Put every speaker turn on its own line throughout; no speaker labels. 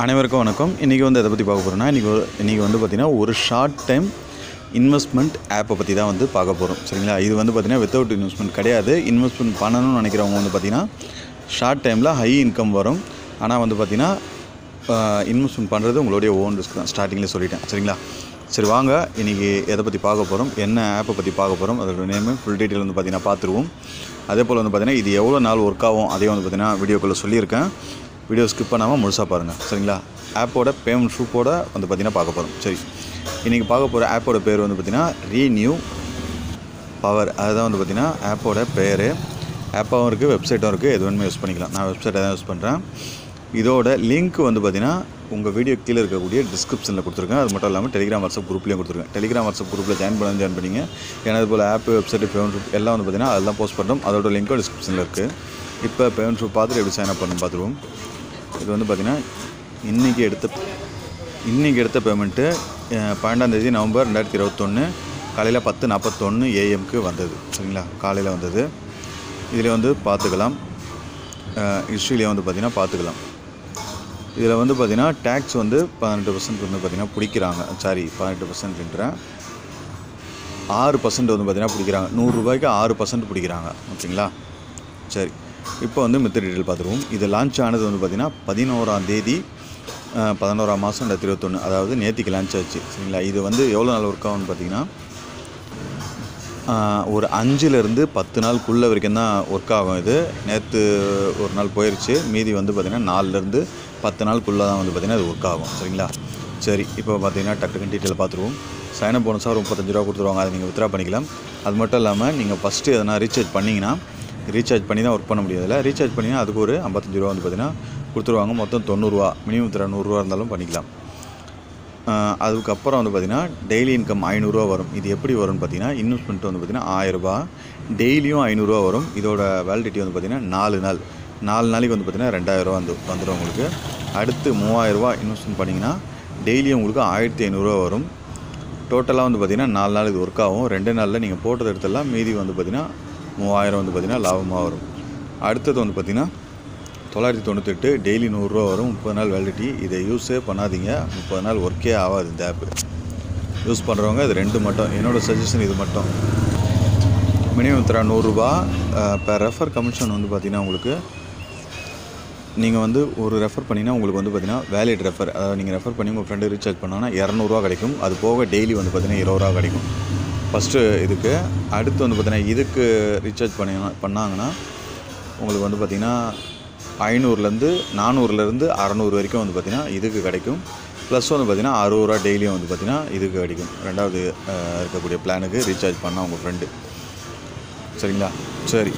அனைவருக்கும் வணக்கம் இன்றைக்கி வந்து எதை பற்றி பார்க்க போகிறோம்னா இன்றைக்கி இன்றைக்கி வந்து பார்த்திங்கன்னா ஒரு ஷார்ட் டைம் இன்வெஸ்ட்மெண்ட் ஆப்பை பற்றி தான் வந்து பார்க்க போகிறோம் சரிங்களா இது வந்து பார்த்திங்கன்னா வித்தவுட் இன்வெஸ்ட்மெண்ட் கிடையாது இன்வெஸ்ட்மெண்ட் பண்ணணும்னு நினைக்கிறவங்க வந்து பார்த்திங்கன்னா ஷார்ட் டைமில் ஹை இன்கம் வரும் ஆனால் வந்து பார்த்திங்கன்னா இன்வெஸ்ட்மெண்ட் பண்ணுறது உங்களுடைய ஓன் ரிஸ்க் தான் ஸ்டார்டிங்கில் சொல்லிட்டேன் சரிங்களா சரி வாங்க இன்றைக்கி எதை பற்றி பார்க்க போகிறோம் என்ன ஆப்பை பற்றி பார்க்க போகிறோம் அதோட நேமு ஃபுல் டீட்டெயில் வந்து பார்த்திங்கன்னா பார்த்துருவோம் அதே போல் வந்து பார்த்திங்கன்னா இது எவ்வளோ நாள் ஒர்க் ஆகும் அதையும் வந்து பார்த்திங்கன்னா வீடியோக்குள்ளே சொல்லியிருக்கேன் வீடியோ ஸ்கிப் பண்ணாமல் முழுசாக பாருங்கள் சரிங்களா ஆப்போட பேமெண்ட் ஷூப்போட வந்து பார்த்திங்கன்னா பார்க்க போகிறோம் சரி இன்றைக்கி பார்க்க போகிற ஆப்போட பேர் வந்து பார்த்திங்கன்னா ரீநியூ பவர் அதுதான் வந்து பார்த்திங்கன்னா ஆப்போட பேர் ஆப்பாகவும் இருக்குது வெப்சைட்டும் இருக்குது எது வேணுமே யூஸ் பண்ணிக்கலாம் நான் வெப்சைட்டை தான் யூஸ் பண்ணுறேன் இதோட லிங்க் வந்து பார்த்திங்கன்னா உங்கள் வீடியோ கீழே இருக்கக்கூடிய டிஸ்கிரிப்ஷனில் கொடுத்துருக்கேன் அது மட்டும் இல்லாமல் டெலிகிராம் வாட்ஸ்அப் குரூப்லேயும் கொடுத்துருக்கேன் டெலிகிராம் வாட்ஸ்அப் குரூப்பில் ஜாயின் பண்ண ஜாயின் பண்ணிங்க ஏன்னா இது போல் ஆப் வெப்சைட் பேமெண்ட் ஷூப் எல்லாம் வந்து பார்த்திங்கன்னா அதெல்லாம் போஸ்ட் பண்ணுறோம் அதோட லிங்க்கும் டிஸ்கிரிப்ஷனில் இருக்குது இப்போ பேமெண்ட் ஷூப் பார்த்துட்டு எப்படி சைன் அப் பண்ணணும் பார்த்துருவோம் இது வந்து பார்த்திங்கன்னா இன்றைக்கி எடுத்த இன்றைக்கி எடுத்த பேமெண்ட்டு பன்னெண்டாந்தேதி நவம்பர் ரெண்டாயிரத்தி இருபத்தொன்று காலையில் பத்து நாற்பத்தொன்று ஏஎம்க்கு வந்தது சரிங்களா காலையில் வந்தது இதில் வந்து பார்த்துக்கலாம் ஹிஸ்ட்ரியிலே வந்து பார்த்திங்கன்னா பார்த்துக்கலாம் இதில் வந்து பார்த்திங்கன்னா டேக்ஸ் வந்து பதினெட்டு பர்சன்ட் வந்து பார்த்திங்கன்னா பிடிக்கிறாங்க சாரி பதினெட்டு பர்சன்ட்ன்றேன் ஆறு பர்சன்ட் வந்து பார்த்திங்கன்னா பிடிக்கிறாங்க நூறுரூபாய்க்கு ஆறு பர்சன்ட் பிடிக்கிறாங்க ஓகேங்களா சரி இப்போ வந்து மித்த டீட்டெயில் பார்த்துருவோம் இது லான்ச் ஆனது வந்து பார்த்திங்கன்னா பதினோராம் தேதி அஹ், பதினோராம் மாதம் ரெண்டாயிரத்தி இருபத்தொன்று அதாவது நேற்றுக்கு லான்ச் ஆச்சு சரிங்களா இது வந்து எவ்வளோ நாள் ஒர்க் ஆகும்னு பார்த்தீங்கன்னா ஆஹ், ஒரு அஞ்சுலேருந்து பத்து நாளுக்குள்ளே வரைக்கும் தான் ஒர்க் ஆகும் இது நேற்று ஒரு நாள் போயிடுச்சு மீதி வந்து பார்த்திங்கன்னா நாலுலேருந்து பத்து நாளுக்குள்ளே தான் வந்து பார்த்திங்கன்னா இது ஒர்க் ஆகும் சரிங்களா சரி இப்போ பார்த்தீங்கன்னா டக்கு டீட்டெயில் பார்த்துருவோம் சைனப் போனஸாக ஒரு முப்பத்தஞ்சு ரூபா கொடுத்துருவாங்க அதை நீங்கள் வித்ரா பண்ணிக்கலாம் அது மட்டும் இல்லாமல் நீங்கள் ஃபஸ்ட்டு எதனா ரீசார்ஜ் பண்ணிங்கன்னா ரீசார்ஜ் பண்ணி தான் ஒர்க் பண்ண முடியாதுல்ல ரீசார்ஜ் பண்ணிங்கன்னா அதுக்கு ஒரு ஐம்பத்தஞ்சு ரூபா வந்து பார்த்திங்கன்னா கொடுத்துருவாங்க மொத்தம் தொண்ணூறுரூவா மினிமம் வித்ரா நூறுரூவா இருந்தாலும் பண்ணிக்கலாம் ஆஹ் அதுக்கப்புறம் வந்து பார்த்திங்கன்னா டெய்லி இன்கம் ஐநூறுரூவா வரும் இது எப்படி வரும்னு பார்த்தீங்கன்னா இன்வெஸ்ட்மெண்ட் வந்து பார்த்திங்கன்னா ஆயிரரூபா டெய்லியும் ஐநூறுரூவா வரும் இதோட வேலிடிட்டி வந்து பார்த்திங்கன்னா நாலு நாள் நாலு நாளைக்கு வந்து பார்த்திங்கன்னா ரெண்டாயிரரூவா வந்து வந்துடும் உங்களுக்கு அடுத்து மூவாயிரரூவா இன்வெஸ்ட்மெண்ட் பண்ணிங்கன்னா டெய்லியும் உங்களுக்கு ஆயிரத்தி ஐநூறுரூவா வரும் டோட்டலாக வந்து பார்த்திங்கன்னா நாலு நாள் இது ஒர்க் ஆகும் ரெண்டு நாளில் நீங்கள் போட்டது எடுத்தெல்லாம் மீதி வந்து பார்த்திங்கன்னா மூவாயிரம் வந்து பார்த்திங்கன்னா லாபமாக வரும் அடுத்தது வந்து பார்த்திங்கன்னா தொள்ளாயிரத்தி தொண்ணூத்தெட்டு டெய்லி நூறுரூவா வரும் முப்பது நாள் வேலிடிட்டி இதை யூஸே பண்ணாதீங்க முப்பது நாள் ஒர்க்கே ஆகாது இந்த ஆப்பு யூஸ் பண்ணுறவங்க இது ரெண்டு மட்டும் என்னோடய சஜஷன் இது மட்டும் மினிமம் தர நூறுரூபா per ரெஃபர் கமிஷன் வந்து பார்த்திங்கன்னா உங்களுக்கு நீங்கள் வந்து ஒரு ரெஃபர் பண்ணிங்கன்னா உங்களுக்கு வந்து பார்த்தீங்கன்னா வேலிட் ரெஃபர் அதாவது நீங்கள் ரெஃபர் பண்ணி உங்கள் ஃப்ரெண்டு ரீசார்ஜ் பண்ணோன்னா இரநூறுவா கிடைக்கும் அது போக டெய்லி வந்து பார்த்தீங்கன்னா இருபது ரூபா கிடைக்கும் ஃபஸ்ட்டு இதுக்கு அடுத்து வந்து பார்த்தீங்கன்னா இதுக்கு ரீசார்ஜ் பண்ணி பண்ணாங்கன்னா உங்களுக்கு வந்து பார்த்திங்கன்னா ஐநூறுலேருந்து நானூறுலேருந்து அறநூறு வரைக்கும் வந்து பார்த்திங்கன்னா இதுக்கு கிடைக்கும் ப்ளஸ் வந்து பார்த்திங்கன்னா அறுபது ரூபா டெய்லியும் வந்து பார்த்திங்கன்னா இதுக்கு கிடைக்கும் ரெண்டாவது அஹ், இருக்கக்கூடிய பிளானுக்கு ரீசார்ஜ் பண்ணால் உங்கள் ஃப்ரெண்டு சரிங்களா சரி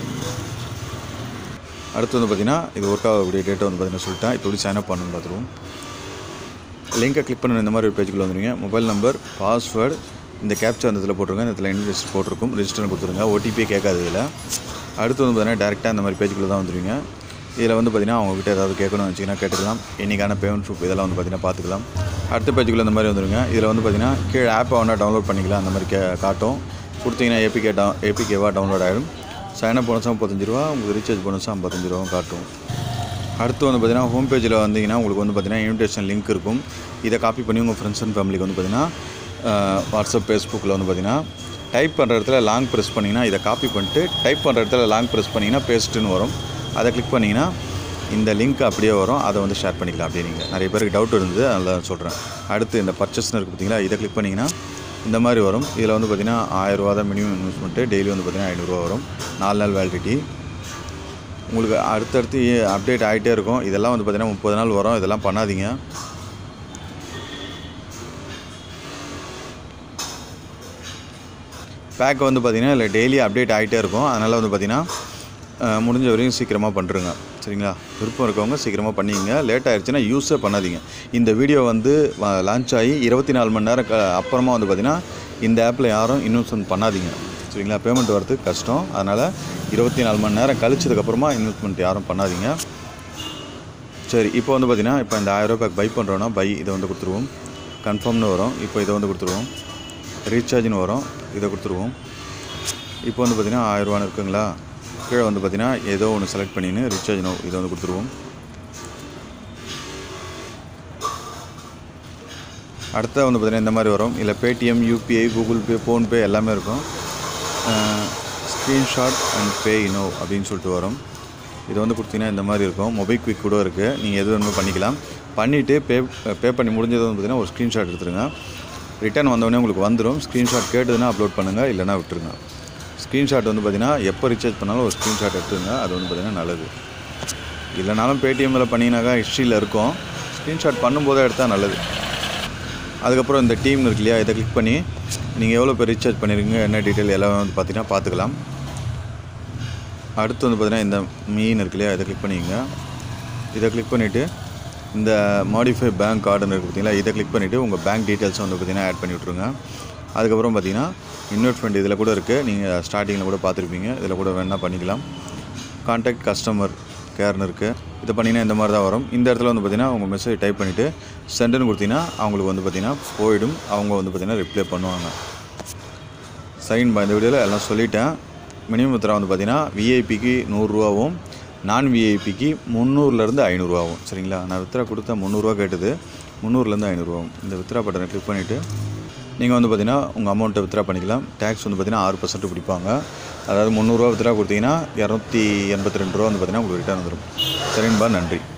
அடுத்து வந்து பார்த்திங்கன்னா இது ஒர்க் ஆகக்கூடிய டேட்டை வந்து பார்த்திங்கன்னா சொல்லிட்டேன் இப்போ சைன் அப் பண்ணணும்னு பார்த்துருவோம் லிங்கை கிளிக் பண்ண இந்த மாதிரி ஒரு பேஜுக்குள்ள வந்துருங்க மொபைல் நம்பர் பாஸ்வேர்டு இந்த கேப்சர் அந்த இதில் போட்டிருங்க இந்த இடத்துல இன்வெஸ்ட் போட்டிருக்கும் ரெஜிஸ்டர் கொடுத்துருங்க ஓடிபியே கேட்காது இதில் அடுத்து வந்து பார்த்தீங்கன்னா டேரெக்டாக இந்த மாதிரி பேஜுக்குள்ளே தான் வந்துருவீங்க இதில் வந்து பார்த்தீங்கன்னா அவங்ககிட்ட ஏதாவது கேட்கணும்னு வச்சிங்கன்னா கேட்டுக்கலாம் இன்றைக்கான பேமெண்ட் ஷூப் இதெல்லாம் வந்து பார்த்தீங்கன்னா பார்த்துக்கலாம் அடுத்த பேஜுக்குள்ளே இந்த மாதிரி வந்துருங்க இதில் வந்து பார்த்தீங்கன்னா கீழே ஆப்பை வேணால் டவுன்லோட் பண்ணிக்கலாம் அந்த மாதிரி கே காட்டும் கொடுத்தீங்கன்னா ஏபிகே டவு ஏபிகேவாக டவுன்லோட் ஆகிடும் சைனப் போனஸாக முப்பத்தஞ்சு ரூபா உங்களுக்கு ரீசார்ஜ் போனஸாக ஐம்பத்தஞ்சு ரூபாவும் காட்டும் அடுத்து வந்து பார்த்தீங்கன்னா ஹோம் பேஜில் வந்தீங்கன்னா உங்களுக்கு வந்து பார்த்தீங்கன்னா இன்விடேஷன் லிங்க் இருக்கும் இதை காப்பி பண்ணி உங்கள் ஃப்ரெண்ட்ஸ் அண்ட் ஃபேமிலிக்கு வந்து பார்த்தீங்கன்னா அஹ், வாட்ஸ்அப் ஃபேஸ்புக்கில் வந்து பார்த்தீங்கன்னா டைப் பண்ணுற இடத்துல லாங் ப்ரெஸ் பண்ணிங்கன்னா இதை காப்பி பண்ணிட்டு டைப் பண்ணுற இடத்துல லாங் ப்ரெஸ் பண்ணிங்கன்னா பேஸ்ட்டுன்னு வரும் அதை கிளிக் பண்ணிங்கன்னா இந்த லிங்க் அப்படியே வரும் அதை வந்து ஷேர் பண்ணிக்கலாம் அப்படியே நீங்கள் நிறைய பேருக்கு டவுட் இருந்தது அதில் சொல்கிறேன் அடுத்து இந்த பர்ச்சேஸ்னு இருக்குது பார்த்தீங்களா இதை கிளிக் பண்ணிங்கன்னா இந்த மாதிரி வரும் இதில் வந்து பார்த்தீங்கன்னா ஆயிரரூவா தான் மினிமம் இன்வெஸ்ட்மெண்ட்டு டெய்லி வந்து பார்த்தீங்கன்னா ஐநூறுரூவா வரும் நாலு நாள் வேலிடிட்டி உங்களுக்கு அடுத்தடுத்து அப்டேட் ஆகிட்டே இருக்கும் இதெல்லாம் வந்து பார்த்திங்கன்னா முப்பது நாள் வரும் இதெல்லாம் பண்ணாதீங்க பேக் வந்து பார்த்திங்கன்னா இல்லை டெய்லி அப்டேட் ஆகிட்டே இருக்கும் அதனால் வந்து பார்த்திங்கன்னா அஹ், முடிஞ்ச வரையும் சீக்கிரமாக பண்ணுறங்க சரிங்களா விருப்பம் இருக்கவங்க சீக்கிரமாக பண்ணிக்கங்க லேட் ஆயிடுச்சுன்னா யூஸே பண்ணாதீங்க இந்த வீடியோ வந்து லான்ச் ஆகி இருபத்தி நாலு மணி நேரம் க அப்புறமா வந்து பார்த்திங்கன்னா இந்த ஆப்பில் யாரும் இன்வெஸ்ட்மெண்ட் பண்ணாதீங்க சரிங்களா பேமெண்ட் வரதுக்கு கஷ்டம் அதனால் இருபத்தி நாலு மணி நேரம் கழிச்சதுக்கப்புறமா இன்வெஸ்ட்மெண்ட் யாரும் பண்ணாதீங்க சரி இப்போ வந்து பார்த்தீங்கன்னா இப்போ இந்த ஆயிரம் ரூபாய்க்கு பை பண்ணுறோன்னா பை இதை வந்து கொடுத்துருவோம் கன்ஃபார்ம்னு வரும் இப்போ இதை வந்து கொடுத்துருவோம் ரீசார்ஜ்னு வரும் இதை கொடுத்துருவோம் இப்போ வந்து பார்த்தீங்கன்னா ஆயிரரூவான்னு இருக்குங்களா கீழே வந்து பார்த்தீங்கன்னா ஏதோ ஒன்று செலக்ட் பண்ணின்னு ரீசார்ஜ் நோ இதை வந்து கொடுத்துருவோம் அடுத்த வந்து பார்த்திங்கன்னா இந்த மாதிரி வரும் இல்லை Paytm UPI Google Pay PhonePe எல்லாமே இருக்கும் ஸ்க்ரீன்ஷாட் அண்ட் பே இனோ அப்படின்னு சொல்லிட்டு வரும் இது வந்து கொடுத்தீங்கன்னா இந்த மாதிரி இருக்கும் மொபைக்விக் கூட இருக்குது நீங்கள் எது வேணுமோ பண்ணிக்கலாம் பண்ணிவிட்டு பே பே பண்ணி முடிஞ்சது வந்து பார்த்திங்கன்னா ஒரு ஸ்க்ரீன்ஷாட் எடுத்துருங்க ரிட்டர்ன் வந்தோடனே உங்களுக்கு வந்துடும் ஸ்க்ரீன்ஷாட் கேட்டதுன்னா அப்லோட் பண்ணுங்கள் இல்லைனா விட்டுருங்க ஸ்க்ரீன்ஷாட் வந்து பார்த்திங்கன்னா எப்போ ரீசார்ஜ் பண்ணாலும் ஒரு ஸ்க்ரீன்ஷாட் எடுத்துருங்க அது வந்து பார்த்திங்கன்னா நல்லது இல்லைனாலும் பேடிஎம்மில் பண்ணிங்கனாக்கா ஹிஸ்ட்ரியில் இருக்கும் ஸ்க்ரீன்ஷாட் பண்ணும்போதே எடுத்தால் நல்லது அதுக்கப்புறம் இந்த டீம் இருக்கு இல்லையா இதை கிளிக் பண்ணி நீங்கள் எவ்வளோ பேர் ரீசார்ஜ் பண்ணியிருக்கீங்க என்ன டீட்டெயில் எல்லாம் வந்து பார்த்தீங்கன்னா பார்த்துக்கலாம் அடுத்து வந்து பார்த்தீங்கன்னா இந்த மீன் இருக்கு இல்லையா இதை கிளிக் பண்ணிக்கங்க இதை கிளிக் பண்ணிவிட்டு இந்த மாடிஃபை பேங்க் கார்டுன்னு இருக்குது பார்த்தீங்களா இதை கிளிக் பண்ணிவிட்டு உங்கள் பேங்க் டீட்டெயில்ஸ் வந்து பார்த்தீங்கன்னா ஆட் பண்ணி விட்ருங்க அதுக்கப்புறம் பார்த்தீங்கன்னா இன்வெஸ்ட்மெண்ட் இதில் கூட இருக்குது நீங்கள் ஸ்டார்டிங்கில் கூட பார்த்துருப்பீங்க இதில் கூட வேணால் பண்ணிக்கலாம் கான்டாக்ட் கஸ்டமர் கேர்னு இருக்குது இது பண்ணிங்கன்னா இந்த மாதிரி தான் வரும் இந்த இடத்துல வந்து பார்த்தீங்கன்னா உங்கள் மெசேஜ் டைப் பண்ணிவிட்டு சென்டுன்னு கொடுத்தீங்கன்னா அவங்களுக்கு வந்து பார்த்தீங்கன்னா போயிடும் அவங்க வந்து பார்த்தீங்கன்னா ரிப்ளை பண்ணுவாங்க சைன் பை இந்த வீடியோவில் எல்லாம் சொல்லிட்டேன் மினிமம் வித்ரா வந்து பார்த்தீங்கன்னா விஐபிக்கு நூறுரூவாவும் நான் விஐபிக்கு முந்நூறுலேருந்து ஐநூறுரூவாவும் சரிங்களா நான் வித்ரா கொடுத்தா முந்நூறுரூவா கேட்டது முந்நூறுலேருந்து ஐநூறுரூவாவும் இந்த வித்ரா பட்டனை கிளிக் பண்ணிவிட்டு நீங்கள் வந்து பார்த்தீங்கன்னா உங்கள் அமௌண்ட்டை வித்ரா பண்ணிக்கலாம் டேக்ஸ் வந்து பார்த்தீங்கன்னா ஆறு பர்சன்ட் பிடிப்பாங்க அதாவது முந்நூறுரூவா வித்ரா கொடுத்தீங்கன்னா இரநூத்தி எண்பத்தி ரெண்டு ரூபா வந்து பார்த்தீங்கன்னா உங்களுக்கு ரிட்டர்ன் வந்துடும் சரிங்கப்பா நன்றி